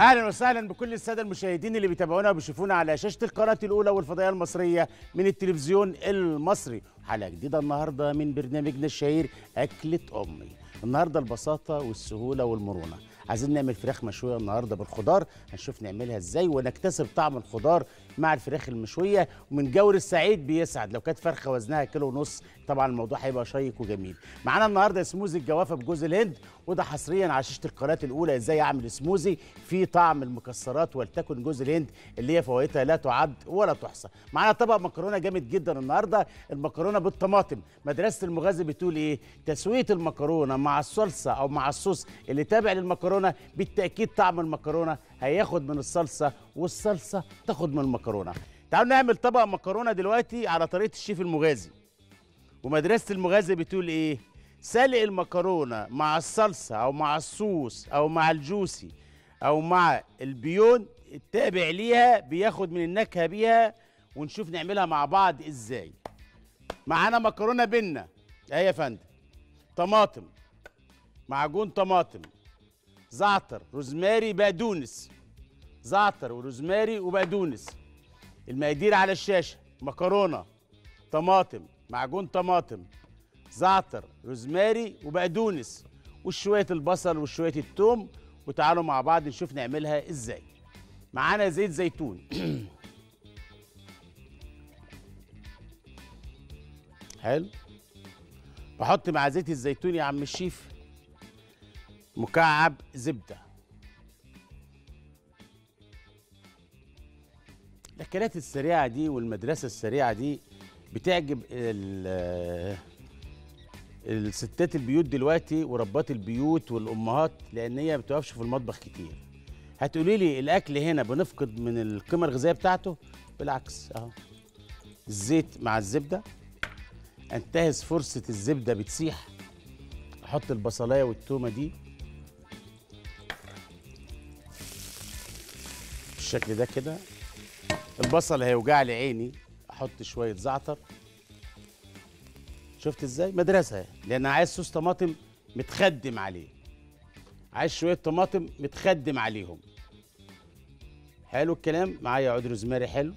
اهلا وسهلا بكل الساده المشاهدين اللي بيتابعونا وبيشوفونا على شاشه القناه الاولى والفضائيه المصريه من التلفزيون المصري حلقه جديده النهارده من برنامجنا الشهير اكله امي النهارده البساطه والسهوله والمرونه عايزين نعمل فراخ مشويه النهارده بالخضار هنشوف نعملها ازاي ونكتسب طعم الخضار مع الفراخ المشويه ومن جور السعيد بيسعد لو كانت فرخه وزنها كيلو ونص طبعا الموضوع هيبقى شيق وجميل معانا النهارده سموزي الجوافه بجوز الهند وده حصريا على شاشه القناه الاولى ازاي اعمل سموزي في طعم المكسرات ولتكن جوز الهند اللي هي فوائدها لا تعد ولا تحصى معانا طبق مكرونه جامد جدا النهارده المكرونه بالطماطم مدرسه المغازي بتقول ايه تسويه المكرونه مع الصلصه او مع الصوص اللي تابع للمكرونه بالتاكيد طعم المكرونه هياخد من الصلصه والصلصه تاخد من المكرونه تعالوا نعمل طبق مكرونه دلوقتي على طريقه الشيف المغازي ومدرسه المغازي بتقول ايه سلق المكرونه مع الصلصه او مع الصوص او مع الجوسي او مع البيون التابع ليها بياخد من النكهه بيها ونشوف نعملها مع بعض ازاي معانا مكرونه بينا اهي يا فندم طماطم معجون طماطم زعتر روزماري بقدونس زعتر وروزماري وبقدونس المقادير على الشاشه مكرونه طماطم معجون طماطم زعتر روزماري وبقدونس وشويه البصل وشويه التوم وتعالوا مع بعض نشوف نعملها ازاي معانا زيت زيتون حلو بحط مع زيت الزيتون يا عم الشيف مكعب زبده الاكلات السريعه دي والمدرسه السريعه دي بتعجب ال- الستات البيوت دلوقتي وربات البيوت والامهات لان هي ما بتقفش في المطبخ كتير هتقولي لي الاكل هنا بنفقد من القيمه الغذائيه بتاعته بالعكس اهو الزيت مع الزبده انتهز فرصه الزبده بتسيح احط البصلايه والتومه دي بالشكل ده كده البصل هيوجع لي عيني احط شويه زعتر شفت ازاي مدرسه لان عايز صوص طماطم متخدم عليه عايز شويه طماطم متخدم عليهم حلو الكلام معايا عود روزماري حلو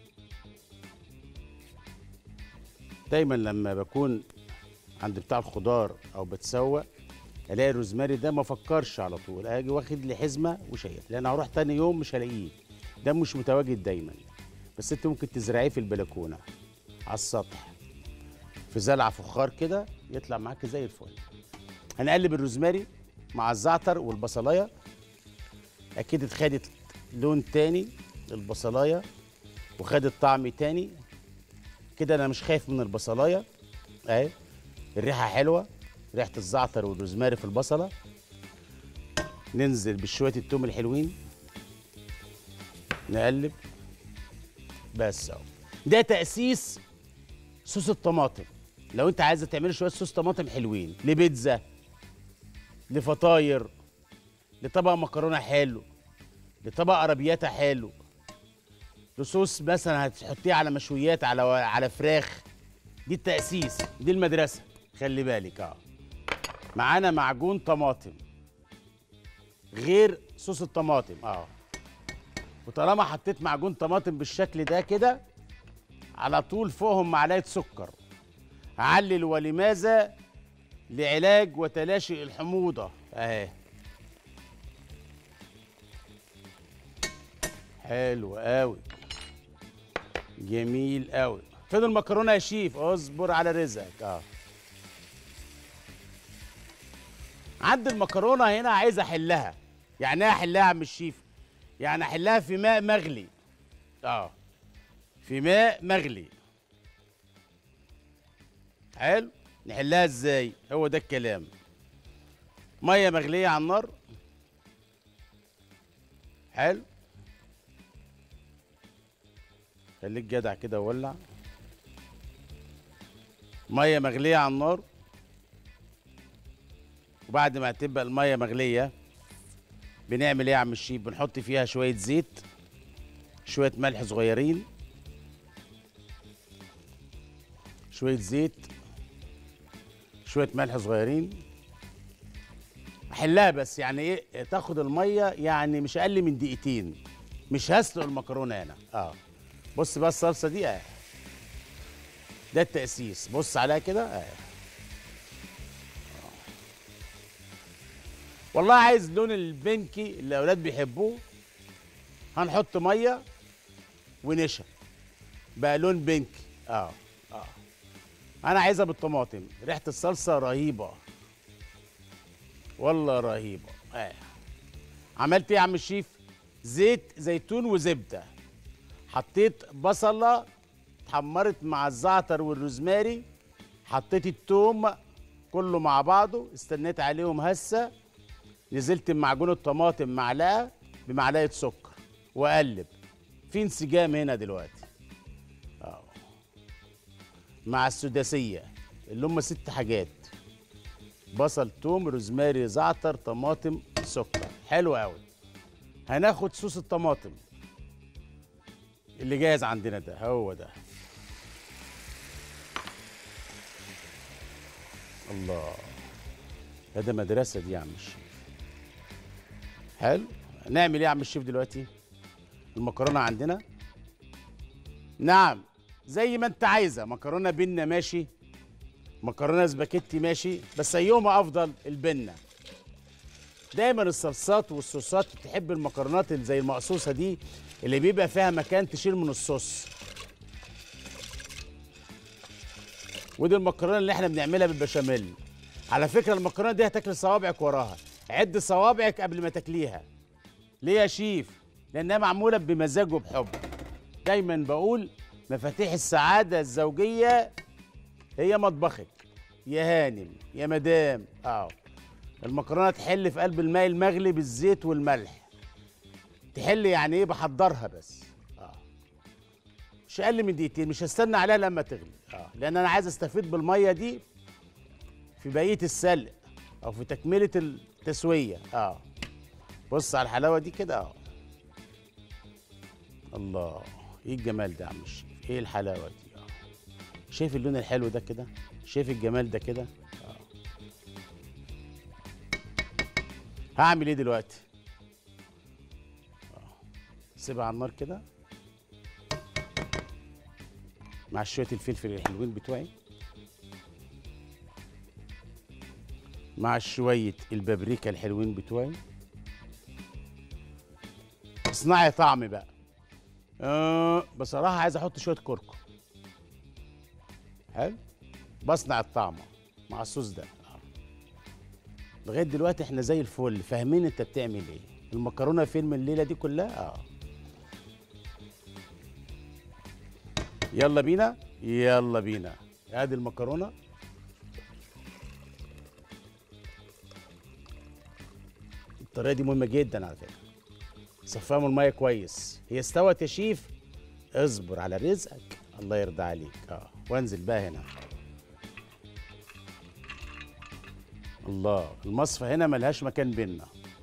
دايما لما بكون عند بتاع الخضار او بتسوق الاقي الروزماري ده ما افكرش على طول اجي واخد لي حزمه وشايل لان هروح تاني يوم مش هلاقيه ده مش متواجد دايما بس انت ممكن تزرعيه في البلكونه على السطح في زلعه فخار كده يطلع معاك زي الفل هنقلب الروزماري مع الزعتر والبصلايه اكيد اتخدت لون تاني البصلايه وخدت طعم تاني كده انا مش خايف من البصلايه اهي الريحه حلوه ريحه الزعتر والروزماري في البصله ننزل بشويه التوم الحلوين نقلب بس اهو ده تاسيس صوص الطماطم لو انت عايزه تعملي شويه صوص طماطم حلوين لبيتزا لفطاير لطبق مكرونه حلو لطبق عربياتا حلو لصوص مثلا هتحطيه على مشويات على على فراخ دي التاسيس دي المدرسه خلي بالك اه معانا معجون طماطم غير صوص الطماطم اه وطالما حطيت معجون طماطم بالشكل ده كده على طول فوقهم معلقه سكر علل ولماذا لعلاج وتلاشي الحموضه اهي حلو قوي جميل قوي فين المكرونه يا شيف اصبر على رزقك اه عند المكرونه هنا عايز احلها يعني ايه احلها يا عم الشيف يعني احلها في ماء مغلي اه في ماء مغلي حلو نحلها ازاي هو ده الكلام ميه مغليه على النار حلو خليك جدع كده وولع ميه مغليه على النار وبعد ما تبقى الميه مغليه بنعمل ايه يا عم الشيف بنحط فيها شويه زيت شويه ملح صغيرين شويه زيت شويه ملح صغيرين احلها بس يعني ايه تاخد الميه يعني مش اقل من دقيقتين مش هسلق المكرونه هنا اه بص بقى الصلصه دي اه ده التاسيس بص عليها كده اه والله عايز لون البنكي اللي الاولاد بيحبوه هنحط ميه ونشا بقى لون بنكي اه اه انا عايزها بالطماطم ريحه الصلصه رهيبه والله رهيبه اه عملت ايه يا عم الشيف زيت زيتون وزبده حطيت بصله اتحمرت مع الزعتر والروزماري حطيت التوم كله مع بعضه استنيت عليهم هسه نزلت بمعجون الطماطم معلقه بمعلقه سكر واقلب في انسجام هنا دلوقتي اه مع السداسيه اللي هم ست حاجات بصل توم روزماري زعتر طماطم سكر حلو قوي هناخد صوص الطماطم اللي جاهز عندنا ده هو ده الله ده ده مدرسه دي يا عم الشيف حلو نعمل ايه يا عم الشيف دلوقتي المكرونه عندنا نعم زي ما انت عايزه مكرونه بينا ماشي مكرونه سباكيتي ماشي بس ايهما افضل البنه دايما الصلصات والصوصات تحب المكرونات اللي زي المقصوصه دي اللي بيبقى فيها مكان تشيل من الصوص ودي المكرونه اللي احنا بنعملها بالبشاميل على فكره المكرونه دي هتاكل صوابعك وراها عد صوابعك قبل ما تاكليها ليه يا شيف لانها معموله بمزاج وبحب دايما بقول مفاتيح السعاده الزوجيه هي مطبخك يا هانم يا مدام اه المكرونه تحل في قلب الماء المغلي بالزيت والملح تحل يعني ايه بحضرها بس اه مش اقل من دقيقتين مش هستنى عليها لما تغلي اه لان انا عايز استفيد بالميه دي في بقيه السلق او في تكمله التسويه اه بص على الحلاوه دي كده اه الله ايه الجمال ده يا عم الشيف ايه الحلاوه دي اه شايف اللون الحلو ده كده شايف الجمال ده كده اه هعمل ايه دلوقتي اه سيبها على النار كده مع شويه الفلفل الحلوين بتوعي مع شويه البابريكا الحلوين بتوعي اصنعي طعم بقى أه بصراحه عايز احط شويه كركم حلو بصنع الطعم مع الصوص ده آه. لغايه دلوقتي احنا زي الفل فاهمين انت بتعمل ايه المكرونه فين من الليله دي كلها اه يلا بينا يلا بينا ادي المكرونه الطريقه دي مهمه جدا على فكره صفاها من الميه كويس هي استوت يا شيف اصبر على رزقك الله يرضى عليك اه وانزل بقى هنا الله المصفى هنا ملهاش مكان بينا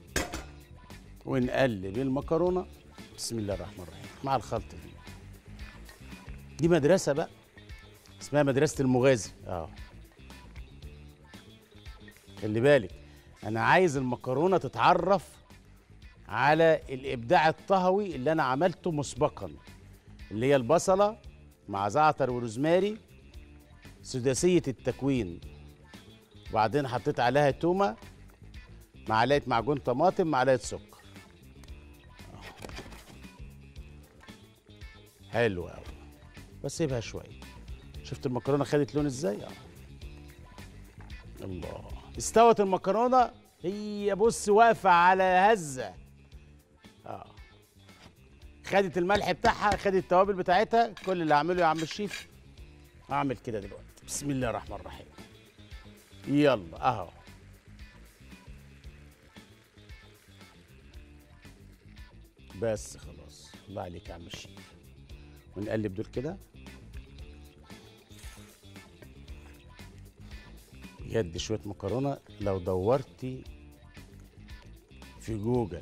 ونقلب المكرونه بسم الله الرحمن الرحيم مع الخلطه دي دي مدرسه بقى اسمها مدرسه المغازي اه خلي بالك انا عايز المكرونه تتعرف على الابداع الطهوي اللي انا عملته مسبقا اللي هي البصله مع زعتر وروزماري سداسيه التكوين وبعدين حطيت عليها تومه معلقه معجون طماطم معلقه سكر حلو قوي واسيبها شويه شفت المكرونه خدت لون ازاي اه الله استوت المكرونه هي بص واقفه على هزه اه خدت الملح بتاعها خدت التوابل بتاعتها كل اللي هعمله يا عم الشيف اعمل كده دلوقتي بسم الله الرحمن الرحيم يلا اهو بس خلاص الله عليك يا عم الشيف ونقلب دول كده يد شويه مكرونه لو دورتي في جوجل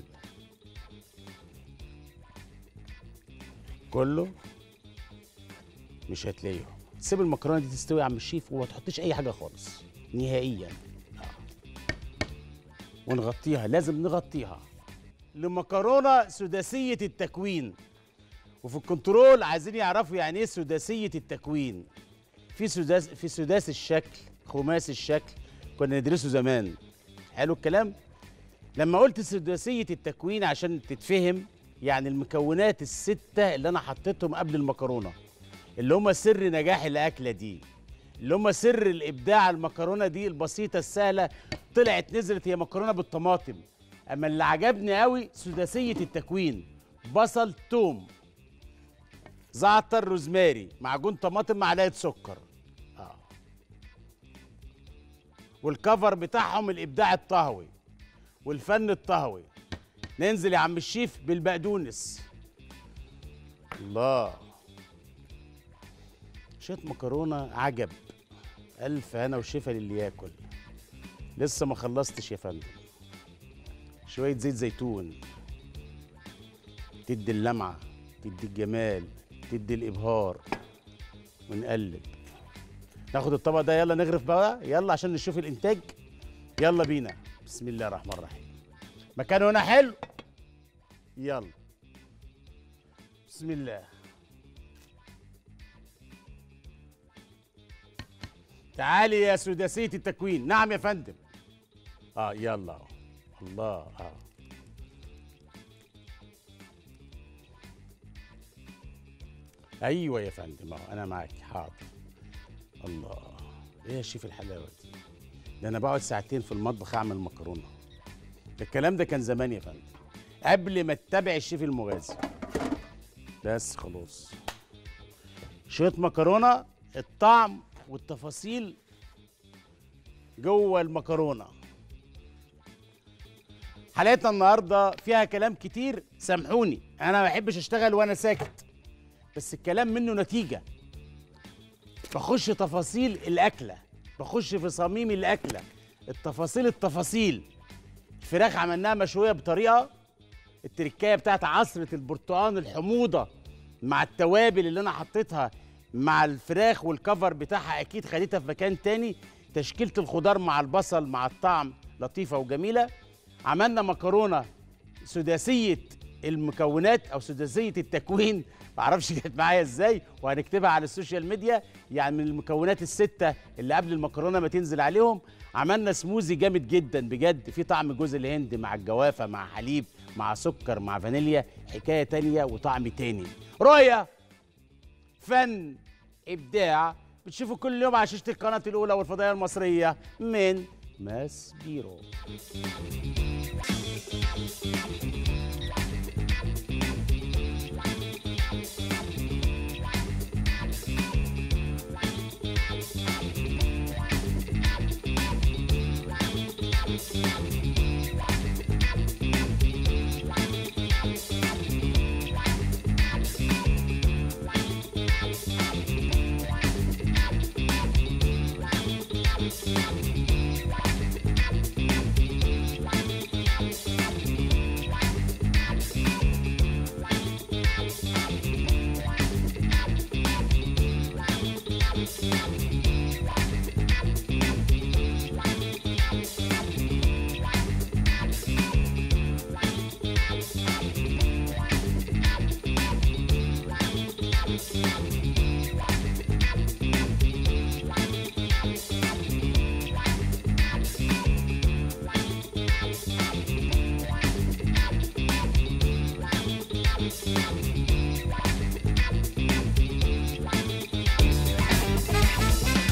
كله مش هتلاقيهم سيب المكرونه دي تستوي يا عم الشيف وما تحطيش اي حاجه خالص نهائيا آه. ونغطيها لازم نغطيها لمكرونه سداسيه التكوين وفي الكنترول عايزين يعرفوا يعني ايه سداسيه التكوين في سداس في سداس الشكل خماس الشكل كنا ندرسه زمان حلو الكلام لما قلت سداسيه التكوين عشان تتفهم يعني المكونات الستة اللي أنا حطيتهم قبل المكرونة اللي هم سر نجاح الأكلة دي اللي هم سر الإبداع المكرونة دي البسيطة السهلة طلعت نزلت هي مكرونة بالطماطم أما اللي عجبني قوي سداسية التكوين بصل توم زعتر روزماري معجون طماطم معلقة سكر آه. والكفر بتاعهم الإبداع الطهوي والفن الطهوي ننزل يا عم الشيف بالبقدونس الله شويه مكرونه عجب الف هنا وشفا للي ياكل لسه ما خلصتش يا فندم شويه زيت زيتون تدي اللمعه تدي الجمال تدي الابهار ونقلب ناخد الطبق ده يلا نغرف بقى يلا عشان نشوف الانتاج يلا بينا بسم الله الرحمن الرحيم مكانه هنا حلو يلا بسم الله تعالي يا سداسية التكوين نعم يا فندم اه يلا الله اه ايوه يا فندم اهو انا معاك حاضر الله ايه يا شيف الحلاوه دي ده انا بقعد ساعتين في المطبخ اعمل مكرونه ده الكلام ده كان زمان يا فندم قبل ما تتابع الشيف المغازي بس خلاص شويه مكرونه الطعم والتفاصيل جوه المكرونه حلقتنا النهارده فيها كلام كتير سامحوني انا ما بحبش اشتغل وانا ساكت بس الكلام منه نتيجه بخش تفاصيل الاكله بخش في صميم الاكله التفاصيل التفاصيل الفراخ عملناها مشويه بطريقه التركايه بتاعت عصره البرتقال الحموضه مع التوابل اللي انا حطيتها مع الفراخ والكفر بتاعها اكيد خدتها في مكان تاني تشكيله الخضار مع البصل مع الطعم لطيفه وجميله عملنا مكرونه سداسيه المكونات او سداسيه التكوين معرفش جت معايا ازاي وهنكتبها على السوشيال ميديا يعني من المكونات السته اللي قبل المكرونه ما تنزل عليهم عملنا سموزي جامد جدا بجد في طعم جوز الهند مع الجوافه مع حليب مع سكر مع فانيليا حكايه تانية وطعم تاني رؤيه فن ابداع بتشوفوا كل يوم على شاشه القناه الاولى والفضائيه المصريه من ماس بيرو